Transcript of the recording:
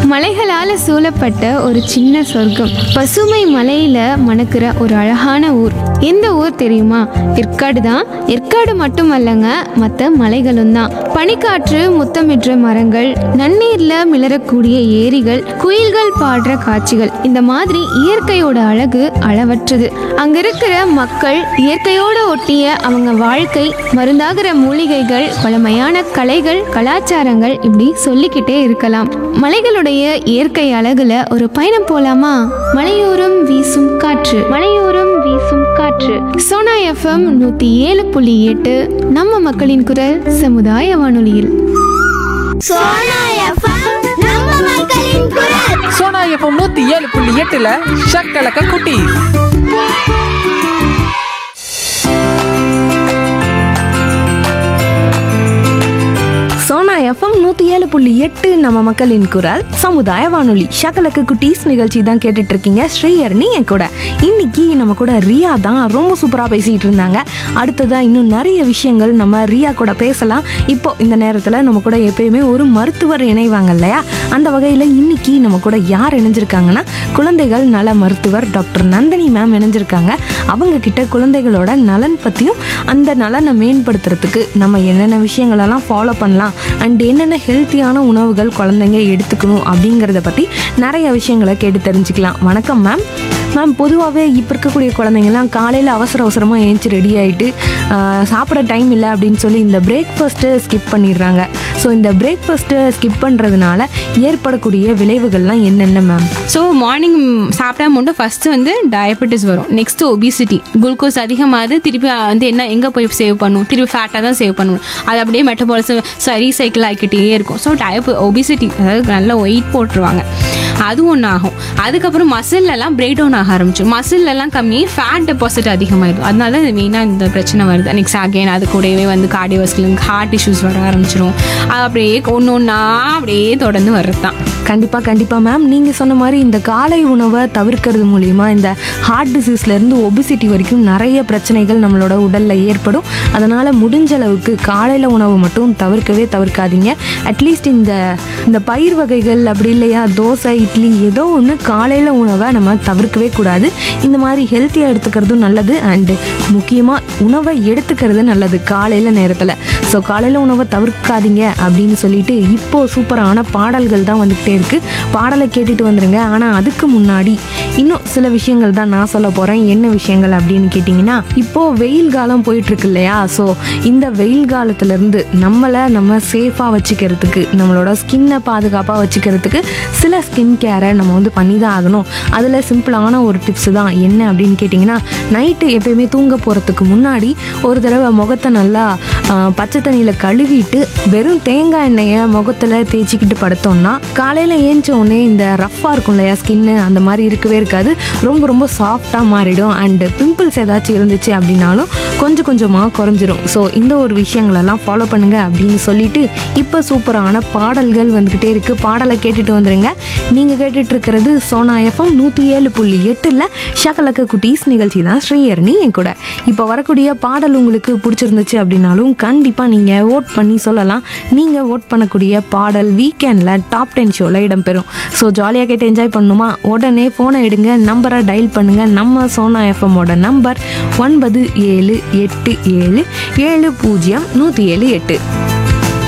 மலைகளால சூழப்பட்ட ஒரு சின்ன சொர்க்கம் பசுமை மலையில மணக்கிற ஒரு அழகான ஊர் எந்த ஊர் தெரியுமா ஏற்காடு தான் ஏற்காடு மட்டுமல்லங்க மற்ற மலைகளும் தான் பனிக்காற்று முத்தமிடுற மரங்கள் நன்னீர்ல மிளறக்கூடிய ஏரிகள் குயில்கள் பாடுற காட்சிகள் இந்த மாதிரி இயற்கையோட அழகு அளவற்றது அங்க இருக்கிற மக்கள் இயற்கையோட ஒட்டிய அவங்க வாழ்க்கை மருந்தாகிற மூலிகைகள் பழமையான கலைகள் கலாச்சாரங்கள் இப்படி சொல்லிக்கிட்டே இருக்கலாம் மலைகளுடைய இயற்கை அழகுல ஒரு பயணம் போலாமா மலையோரம் வீசும் காற்று மலையோரம் வீசும் காற்று சோனா எஃப்எம் நூத்தி ஏழு புள்ளி எட்டு நம்ம மக்களின் குரல் சமுதாய வானொலியில் சோனா எஃப்எம் நம்ம மக்களின் குரல் சோனா எஃப்எம் நூத்தி ஏழு புள்ளி எட்டுல ஷக்கலக்க குட்டி சோனா எஃப்எம் நூற்றி ஏழு புள்ளி எட்டு நம்ம மக்களின் குரல் சமுதாய வானொலி ஷகலக்கு குட்டீஸ் நிகழ்ச்சி தான் கேட்டுட்டு இருக்கீங்க ஸ்ரீயர்னி என் கூட இன்னைக்கு நம்ம கூட ரியா தான் ரொம்ப சூப்பராக பேசிட்டு இருந்தாங்க அடுத்ததாக இன்னும் நிறைய விஷயங்கள் நம்ம ரியா கூட பேசலாம் இப்போ இந்த நேரத்தில் நம்ம கூட எப்பயுமே ஒரு மருத்துவர் இணைவாங்க இல்லையா அந்த வகையில் இன்னைக்கு நம்ம கூட யார் இணைஞ்சிருக்காங்கன்னா குழந்தைகள் நல மருத்துவர் டாக்டர் நந்தினி மேம் இணைஞ்சிருக்காங்க அவங்க கிட்ட குழந்தைகளோட நலன் பற்றியும் அந்த நலனை மேம்படுத்துறதுக்கு நம்ம என்னென்ன விஷயங்களெல்லாம் ஃபாலோ பண்ணலாம் அண்ட் என்னென்ன ஹெல்த்தியான உணவுகள் குழந்தைங்க எடுத்துக்கணும் அப்படிங்கிறத பற்றி நிறைய விஷயங்களை கேட்டு தெரிஞ்சுக்கலாம் வணக்கம் மேம் மேம் பொதுவாகவே இப்போ இருக்கக்கூடிய குழந்தைங்கலாம் காலையில் அவசர அவசரமாக ஏஞ்சி ரெடி ஆகிட்டு சாப்பிட டைம் இல்லை அப்படின்னு சொல்லி இந்த பிரேக்ஃபாஸ்ட்டை ஸ்கிப் பண்ணிடுறாங்க ஸோ இந்த பிரேக்ஃபாஸ்ட்டை ஸ்கிப் பண்ணுறதுனால ஏற்படக்கூடிய விளைவுகள்லாம் என்னென்ன மேம் ஸோ மார்னிங் சாப்பிட்டா மட்டும் ஃபஸ்ட்டு வந்து டயபெட்டிஸ் வரும் நெக்ஸ்ட் ஒபிசிட்டி குளுக்கோஸ் அதிகமாகுது திருப்பி வந்து என்ன எங்கே போய் சேவ் பண்ணும் திருப்பி ஃபேட்டாக தான் சேவ் பண்ணணும் அது அப்படியே மெட்டபாலிசம் சரி சைக்கிள் ஆகிக்கிட்டே இருக்கும் ஸோ டயப் ஒபிசிட்டி அதாவது நல்ல வெயிட் போட்டுருவாங்க அது ஒன்று ஆகும் அதுக்கப்புறம் மசில்லலாம் பிரேக் டவுன் ஆக ஆரம்பிச்சிடும் மசில்லலாம் கம்மி ஃபேட் டெபாசிட் அதிகமாகிடும் அதனால தான் மெயினாக இந்த பிரச்சனை வருது நெக்ஸ்ட் அகைன் அது கூடவே வந்து கார்டியோஸ்கிலும் ஹார்ட் இஷ்யூஸ் வர ஆரம்பிச்சிடும் அது அப்படியே ஒன்று ஒன்றா அப்படியே தொடர்ந்து வர்றது தான் கண்டிப்பாக கண்டிப்பாக மேம் நீங்கள் சொன்ன மாதிரி இந்த காலை உணவை தவிர்க்கிறது மூலிமா இந்த ஹார்ட் டிசீஸ்லேருந்து ஒபிசிட்டி வரைக்கும் நிறைய பிரச்சனைகள் நம்மளோட உடலில் ஏற்படும் அதனால் முடிஞ்ச அளவுக்கு காலையில் உணவு மட்டும் தவிர்க்கவே தவிர்க்காதீங்க அட்லீஸ்ட் இந்த இந்த பயிர் வகைகள் அப்படி இல்லையா தோசை இட்லி ஏதோ ஒன்று காலையில் உணவை நம்ம தவிர்க்கவே கூடாது இந்த மாதிரி ஹெல்த்தியாக எடுத்துக்கிறதும் நல்லது அண்டு முக்கியமாக உணவை எடுத்துக்கிறது நல்லது காலையில் நேரத்தில் ஸோ காலையில் உணவை தவிர்க்காதீங்க அப்படின்னு சொல்லிட்டு இப்போ சூப்பரான பாடல்கள் தான் வந்துக்கிட்டே இருக்கு பாடலை கேட்டுட்டு வந்துருங்க ஆனால் அதுக்கு முன்னாடி இன்னும் சில விஷயங்கள் தான் நான் சொல்ல போகிறேன் என்ன விஷயங்கள் அப்படின்னு கேட்டிங்கன்னா இப்போ வெயில் காலம் போயிட்டு இருக்கு இல்லையா ஸோ இந்த வெயில் காலத்துலேருந்து நம்மளை நம்ம சேஃபாக வச்சுக்கிறதுக்கு நம்மளோட ஸ்கின்னை பாதுகாப்பாக வச்சுக்கிறதுக்கு சில ஸ்கின் கேரை நம்ம வந்து பண்ணி தான் ஆகணும் அதில் சிம்பிளான ஒரு டிப்ஸ் தான் என்ன அப்படின்னு கேட்டிங்கன்னா நைட்டு எப்பயுமே தூங்க போகிறதுக்கு முன்னாடி ஒரு தடவை முகத்தை நல்லா ஆ, பச்சை தண்ணியில் கழுவிட்டு வெறும் தேங்காய் எண்ணெயை முகத்தில் தேய்ச்சிக்கிட்டு படுத்தோம்னா காலையில் ஏஞ்ச உடனே இந்த ரஃப்பாக இருக்கும் இல்லையா ஸ்கின்னு அந்த மாதிரி இருக்கவே இருக்காது ரொம்ப ரொம்ப சாஃப்டாக மாறிடும் அண்டு பிம்பிள்ஸ் ஏதாச்சும் இருந்துச்சு அப்படின்னாலும் கொஞ்சம் கொஞ்சமாக குறைஞ்சிரும் ஸோ இந்த ஒரு விஷயங்களெல்லாம் ஃபாலோ பண்ணுங்க அப்படின்னு சொல்லிட்டு இப்போ சூப்பரான பாடல்கள் வந்துக்கிட்டே இருக்குது பாடலை கேட்டுட்டு வந்துருங்க நீங்கள் கேட்டுட்டு இருக்கிறது சோனா எஃப்எம் நூற்றி ஏழு புள்ளி எட்டில் ஷகலக்க குட்டீஸ் நிகழ்ச்சி தான் ஸ்ரீயர்னி என் கூட இப்போ வரக்கூடிய பாடல் உங்களுக்கு பிடிச்சிருந்துச்சு அப்படின்னாலும் கண்டிப்பாக நீங்கள் ஓட் பண்ணி சொல்லலாம் நீங்கள் ஓட் பண்ணக்கூடிய பாடல் வீக்கெண்டில் டாப் டென் ஷோவில் இடம்பெறும் ஸோ ஜாலியாக கேட்டு என்ஜாய் பண்ணணுமா உடனே ஃபோனை எடுங்க நம்பரை டயல் பண்ணுங்கள் நம்ம சோனா எஃப்எம்மோட நம்பர் ஒன்பது ஏழு எட்டு ஏழு ஏழு பூஜ்ஜியம் நூற்றி ஏழு எட்டு